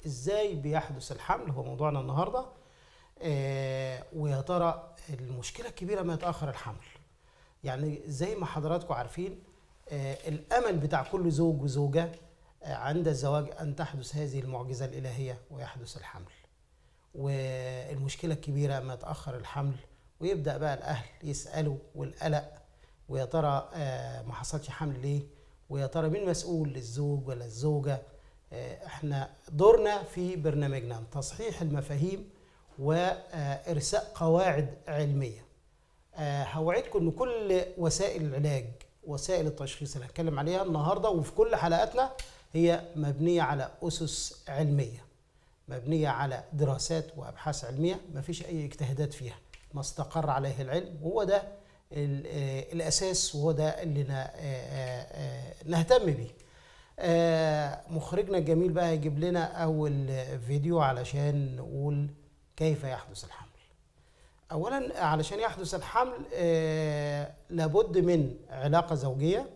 ازاي بيحدث الحمل هو موضوعنا النهارده آه ويا ترى المشكله الكبيره ما يتاخر الحمل يعني زي ما حضراتكم عارفين آه الامل بتاع كل زوج وزوجه آه عند الزواج ان تحدث هذه المعجزه الالهيه ويحدث الحمل والمشكله الكبيره ما يتاخر الحمل ويبدا بقى الاهل يسالوا والقلق ويا ترى آه ما حصلش حمل ليه ويا ترى مين مسؤول الزوج ولا الزوجه آه احنا دورنا في برنامجنا تصحيح المفاهيم وارساء قواعد علميه آه هوعدكم ان كل وسائل العلاج وسائل التشخيص اللي هنتكلم عليها النهارده وفي كل حلقاتنا هي مبنيه على اسس علميه مبنيه على دراسات وابحاث علميه ما فيش اي اجتهادات فيها ما استقر عليه العلم وهو ده الاساس وهو ده اللي نهتم بيه مخرجنا الجميل بقى هيجيب لنا اول فيديو علشان نقول كيف يحدث الحمل اولا علشان يحدث الحمل لابد من علاقه زوجيه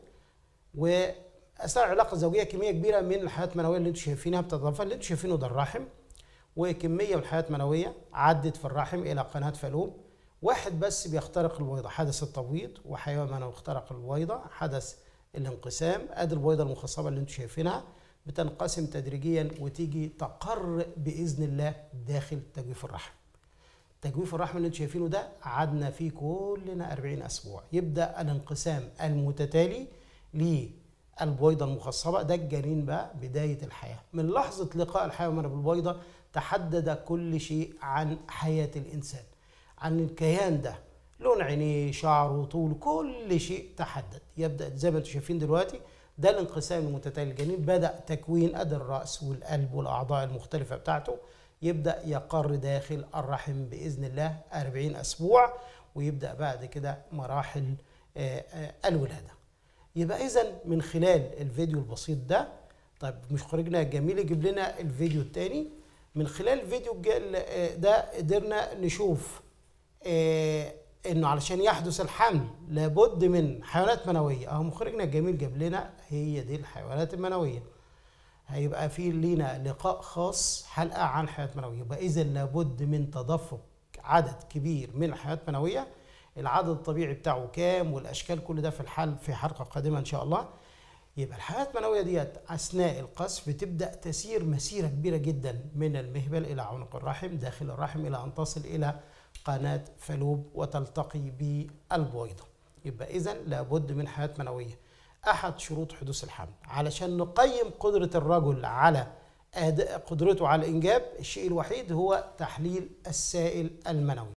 واثناء العلاقه الزوجيه كميه كبيره من الحياه المنويه اللي انتم شايفينها بتتضافر اللي انتم شايفينه ده الرحم وكميه من الحياه المنويه عدت في الرحم الى قناه فالوب واحد بس بيخترق البويضه حدث التبويض وحيوان منوي اخترق البويضه حدث الانقسام ادي البويضه المخصبه اللي انتم شايفينها بتنقسم تدريجيا وتيجي تقر باذن الله داخل تجويف الرحم تجويف الرحم اللي انتم شايفينه ده قعدنا فيه كلنا 40 اسبوع يبدا الانقسام المتتالي للبويضه المخصبه ده الجنين بقى بدايه الحياه من لحظه لقاء الحيوان بالبويضه تحدد كل شيء عن حياه الانسان عن الكيان ده لون عينيه شعره طول كل شيء تحدد يبدا زي ما انتم شايفين دلوقتي ده الانقسام المتتالي الجنين بدا تكوين ادي الراس والقلب والاعضاء المختلفه بتاعته يبدا يقر داخل الرحم باذن الله 40 اسبوع ويبدا بعد كده مراحل الولاده يبقى اذا من خلال الفيديو البسيط ده طيب مخرجنا الجميل يجيب لنا الفيديو الثاني من خلال الفيديو ده قدرنا نشوف آه انه علشان يحدث الحمل لابد من حيوانات منويه اهو مخرجنا الجميل جاب لنا هي دي الحيوانات المنويه هيبقى في لينا لقاء خاص حلقه عن حيوانات منويه يبقى اذا لابد من تدفق عدد كبير من الحيوانات المنويه العدد الطبيعي بتاعه كام والاشكال كل ده في الحل في حلقه قادمه ان شاء الله يبقى الحيوانات المنويه ديت اثناء القذف بتبدا تسير مسيره كبيره جدا من المهبل الى عنق الرحم داخل الرحم الى ان تصل الى قناة فالوب وتلتقي بالبويضة يبقى إذا لابد من حياة منوية أحد شروط حدوث الحمل علشان نقيم قدرة الرجل على قدرته على الإنجاب الشيء الوحيد هو تحليل السائل المنوي